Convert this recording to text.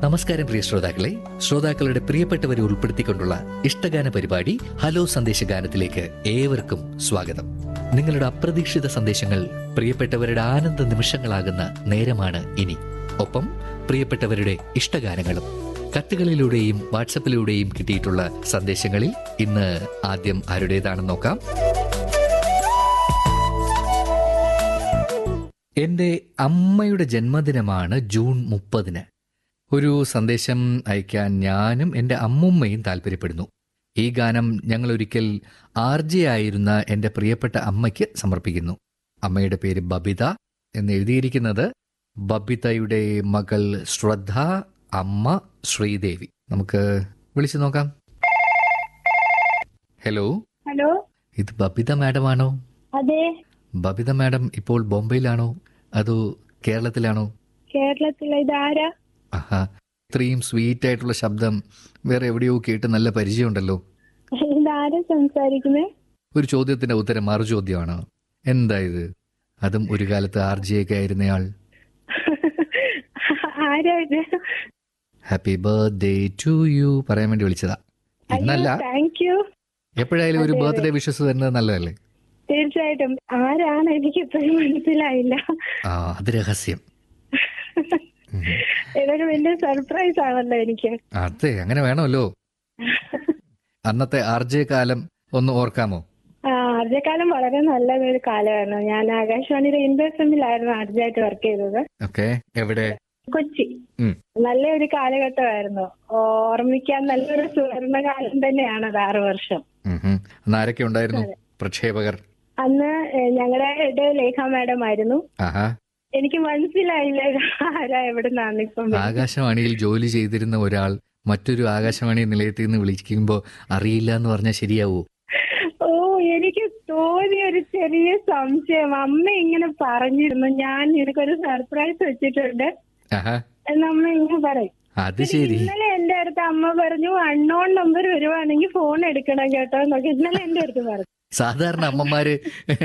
നമസ്കാരം പ്രിയ ശ്രോതാക്കളെ ശ്രോതാക്കളുടെ പ്രിയപ്പെട്ടവരെ ഉൾപ്പെടുത്തിക്കൊണ്ടുള്ള ഇഷ്ടഗാന പരിപാടി ഹലോ സന്ദേശഗാനത്തിലേക്ക് ഏവർക്കും സ്വാഗതം നിങ്ങളുടെ അപ്രതീക്ഷിത സന്ദേശങ്ങൾ പ്രിയപ്പെട്ടവരുടെ ആനന്ദ നിമിഷങ്ങളാകുന്ന നേരമാണ് ഇനി ഒപ്പം പ്രിയപ്പെട്ടവരുടെ ഇഷ്ടഗാനങ്ങളും കത്തുകളിലൂടെയും വാട്സപ്പിലൂടെയും കിട്ടിയിട്ടുള്ള സന്ദേശങ്ങളിൽ ഇന്ന് ആദ്യം ആരുടേതാണെന്ന് നോക്കാം എന്റെ അമ്മയുടെ ജന്മദിനമാണ് ജൂൺ മുപ്പതിന് ഒരു സന്ദേശം അയക്കാൻ ഞാനും എൻ്റെ അമ്മുമ്മയും താല്പര്യപ്പെടുന്നു ഈ ഗാനം ഞങ്ങൾ ഒരിക്കൽ ആർ ജെ ആയിരുന്ന എൻ്റെ പ്രിയപ്പെട്ട അമ്മയ്ക്ക് സമർപ്പിക്കുന്നു അമ്മയുടെ പേര് ബബിത എന്ന് എഴുതിയിരിക്കുന്നത് ബബിതയുടെ മകൾ ശ്രദ്ധ അമ്മ ശ്രീദേവി നമുക്ക് വിളിച്ചു നോക്കാം ഹലോ ഹലോ ഇത് ബബിത മാഡമാണോ അതെ ബബിത മാഡം ഇപ്പോൾ ബോംബെയിലാണോ അതോ കേരളത്തിലാണോ കേരളത്തിലെ ഇതാരാ ആഹാ ഇത്രയും സ്വീറ്റ് ആയിട്ടുള്ള ശബ്ദം വേറെ എവിടെയോ കേട്ട് നല്ല പരിചയമുണ്ടല്ലോ ഇതാരാ സംസാരിക്കുന്നേ ഒരു ചോദ്യത്തിന്റെ ഉത്തരം മറു ചോദ്യമാണ് എന്താ ഇത് അതും ഒരു കാലത്ത് ആർ ജി ഒക്കെ ആയിരുന്നയാൾ ആരാ ഇത് ഹാപ്പി ബർത്ത്ഡേ ടു യു പറയാൻ വേണ്ടി വിളിച്ചതാ ഇന്നല്ല താങ്ക് യു എപ്പോഴായാലും ഒരു അതെ, അതെ. ബർത്ത്ഡേ വിഷസ് വരുന്നത് നല്ലതല്ലേ തീർച്ചയായിട്ടും ആരാണ് എനിക്ക് ഇപ്പോഴും മനസ്സിലായില്ല ആ അത് രഹസ്യം ഉം. ഇതൊരു വലിയ സർപ്രൈസ് ആണല്ലോ എനിക്ക് അതെ അങ്ങനെ വേണമല്ലോ അന്നത്തെ ആർ ജെ കാലം ഒന്ന് ഓർക്കാമോ ആ ആദ്യകാലം വളരെ നല്ല ഒരു കാലമായിരുന്നു ഞാൻ ആകാശവാണിയുടെ ഇൻഡസ്ട്രിയിലായിരുന്നു ആദ്യമായിട്ട് വർക്ക് ചെയ്തത് ഓക്കെ എവിടെ കൊച്ചി ഉം. നല്ലൊരു കാലഘട്ടമായിരുന്നു ഓർമ്മിക്കാൻ നല്ലൊരു സുവർണ കാലം തന്നെയാണ് അത് ആറു വർഷം ഉം ഹും. അന്ന് ആരൊക്കെ ഉണ്ടായിരുന്നു പ്രക്ഷേപകർ അന്ന് ഞങ്ങളുടെ ലേഖ മാഡം ആയിരുന്നു ആഹാ എനിക്ക് മനസ്സിലായില്ല ഇത് ആരാ എവിടുന്നാണ് ഇപ്പം വരുന്നത്. ആകാശവാണിയിൽ ജോലി ചെയ്തിരുന്ന ഒരാൾ മറ്റൊരു ആകാശവാണി നിലയത്തിൽ നിന്ന് വിളിക്കുമ്പോൾ അറിയില്ല എന്ന് പറഞ്ഞാൽ ശരിയാവൂ ഓ എനിക്ക് തോന്നിയ ഒരു ചെറിയ സംശയം അമ്മ ഇങ്ങനെ പറഞ്ഞിരുന്നു ഞാൻ നിനക്കൊരു സർപ്രൈസ് വെച്ചിട്ടുണ്ട് ആഹാ എന്ന് അമ്മ ഇങ്ങനെ പറയും അത് ശരി ഇന്നലെ എന്റെ അടുത്ത് അമ്മ പറഞ്ഞു അൺനോൺ നമ്പർ വരുവാണെങ്കിൽ ഫോൺ എടുക്കണം കേട്ടോ എന്നൊക്കെ ഇന്നലെ എന്റെ അടുത്ത് പറഞ്ഞു സാധാരണ അമ്മമാര്